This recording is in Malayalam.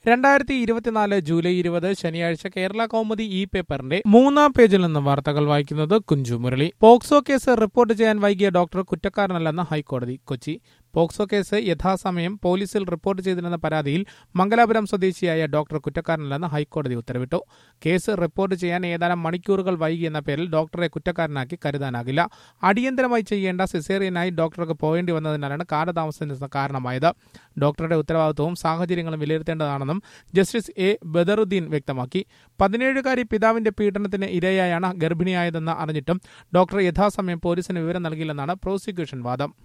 രണ്ടായിരത്തി ഇരുപത്തിനാല് ജൂലൈ ഇരുപത് ശനിയാഴ്ച കേരള കൗമുദി ഇ പേപ്പറിന്റെ മൂന്നാം പേജിൽ നിന്ന് വാർത്തകൾ വായിക്കുന്നത് Kunchu Murali POCSO case report ചെയ്യാൻ വൈകിയ ഡോക്ടർ കുറ്റക്കാരനല്ലെന്ന് ഹൈക്കോടതി കൊച്ചി പോക്സോ കേസ് യഥാസമയം പോലീസിൽ റിപ്പോർട്ട് ചെയ്തിരുന്ന പരാതിയിൽ മംഗലാപുരം സ്വദേശിയായ ഡോക്ടർ കുറ്റക്കാരനല്ലെന്ന് ഹൈക്കോടതി ഉത്തരവിട്ടു കേസ് റിപ്പോർട്ട് ചെയ്യാൻ ഏതാനും മണിക്കൂറുകൾ വൈകിയെന്ന പേരിൽ ഡോക്ടറെ കുറ്റക്കാരനാക്കി കരുതാനാകില്ല അടിയന്തരമായി ചെയ്യേണ്ട സിസേറിയനായി ഡോക്ടർക്ക് പോകേണ്ടി വന്നതിനാലാണ് കാലതാമസത്തിന് കാരണമായത് ഡോക്ടറുടെ ഉത്തരവാദിത്വവും സാഹചര്യങ്ങളും വിലയിരുത്തേണ്ടതാണെന്നും ജസ്റ്റിസ് എ ബദറുദ്ദീൻ വ്യക്തമാക്കി പതിനേഴുകാരി പിതാവിന്റെ പീഡനത്തിന് ഇരയായാണ് ഗർഭിണിയായതെന്ന് അറിഞ്ഞിട്ടും ഡോക്ടർ യഥാസമയം പോലീസിന് വിവരം നൽകിയില്ലെന്നാണ് പ്രോസിക്യൂഷൻ വാദം